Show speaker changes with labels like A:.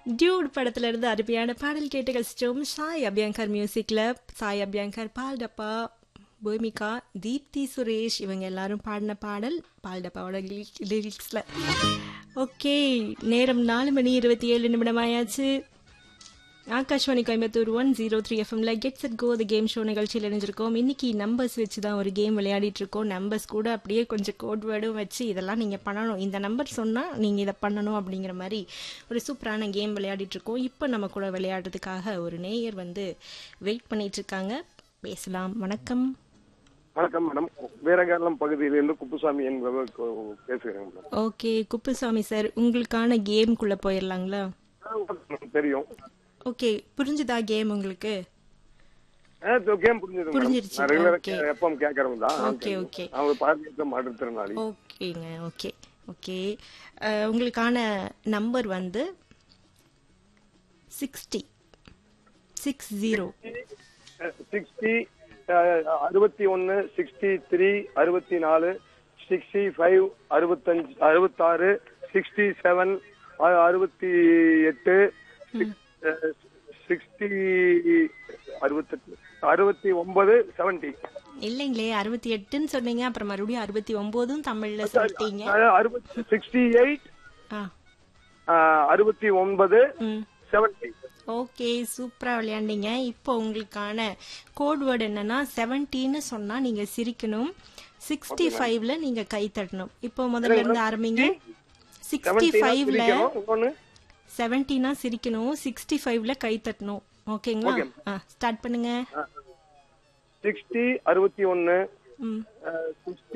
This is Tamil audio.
A: டியூட் படத்துல இருந்து அருமையான பாடல் கேட்டு கழிச்சிட்டோம் சாய் அபியங்கர் மியூசிக்ல சாய் அபியங்கர் பால் டப்பா பூமிகா தீப்தி சுரேஷ் இவங்க எல்லாரும் பாடின பாடல் பால் டப்பாவோட லிரிக்ஸ்ல ஓகே நேரம் நாலு மணி இருபத்தி ஏழு நிமிடம் ஆயாச்சு Akashvani Coimbatore one zero three எஃப்எம்ல get set go the game show நிகழ்ச்சியில் இணைஞ்சிருக்கோம் இன்னைக்கு நம்பர்ஸ் வச்சு தான் ஒரு கேம் விளையாடிட்டு இருக்கோம் நம்பர்ஸ் கூட அப்படியே கொஞ்சம் கோட் வேர்டும் வச்சு இதெல்லாம் நீங்கள் பண்ணணும் இந்த நம்பர் சொன்னால் நீங்கள் இதை பண்ணணும் அப்படிங்கிற மாதிரி ஒரு சூப்பரான கேம் விளையாடிட்டு இருக்கோம் இப்போ நம்ம கூட விளையாடுறதுக்காக ஒரு நேயர் வந்து வெயிட் பண்ணிட்டு இருக்காங்க பேசலாம் வணக்கம்
B: வணக்கம் மேடம் வீரகேரளம் பகுதியிலிருந்து குப்புசாமி என்பவர் கு- பேசுகிறேன் மேடம்
A: ஓகே குப்புசாமி சார் உங்களுக்கான கேம்குள்ளே போயிடலாங்களா
B: எனக்கு தெரியும்
A: ஓகே புரிஞ்சுதா கேம் உங்களுக்கு
B: கேம் புரிஞ்சது
A: புரிஞ்சிருச்சு.
B: நான் ரெகுலரா
A: Okay.
B: எப்பவும் கேட்கறவங்க தான்
A: Okay, okay.
B: அவங்க பார்வையற்ற மாற்றுத்திறனாளி
A: ஓகேங்க ஓகே ஓகே அஹ், உங்களுக்கான நம்பர் வந்து சிக்ஸ்டி சிக்ஸ் ஜீரோ
B: சிக்ஸ்டி அறுபத்தி ஒன்னு சிக்ஸ்டி த்ரீ அறுபத்தி நாலு சிக்ஸ்டி ஃபைவ் அறுபத்தஞ்சு அறுபத்தாறு சிக்ஸ்டி செவன் அறுபத்தி எட்டு சிக்ஸ்டி அறுபத்தெட்டு அறுபத்தி ஒன்பது செவன்டி
A: இல்லைங்களே அறுபத்தி எட்டுன்னு சொன்னீங்க அப்புறம் மறுபடியும் அறுபத்தி ஒன்பதும் தமிழ்ல சொல்லிட்டீங்க
B: அறுபத்தி சிக்ஸ்டி எயிட்
A: ஆ
B: அறுபத்தி ஒன்பது
A: ம்
B: செவன்டி
A: ஓகே சூப்பரா விளையாண்டீங்க இப்போ உங்களுக்கான கோட் வேர்டு என்னன்னா செவன்டின்னு சொன்னா நீங்க சிரிக்கணும் சிக்ஸ்டி ஃபைவ்ல நீங்க கை தட்டணும் இப்போ முதல்ல இருந்து ஆரம்பிங்க சிக்ஸ்டி ஃபைவ்ல
B: இன்னொன்னு
A: செவன்டினா சிரிக்கணும் சிக்ஸ்டி ஃபைவ்ல கை தட்டணும் ஓகேங்களா ஆ ஸ்டார்ட் பண்ணுங்க
B: சிக்ஸ்டி அறுபத்தி ஒன்னு
A: ம்
B: சிக்ஸ்டி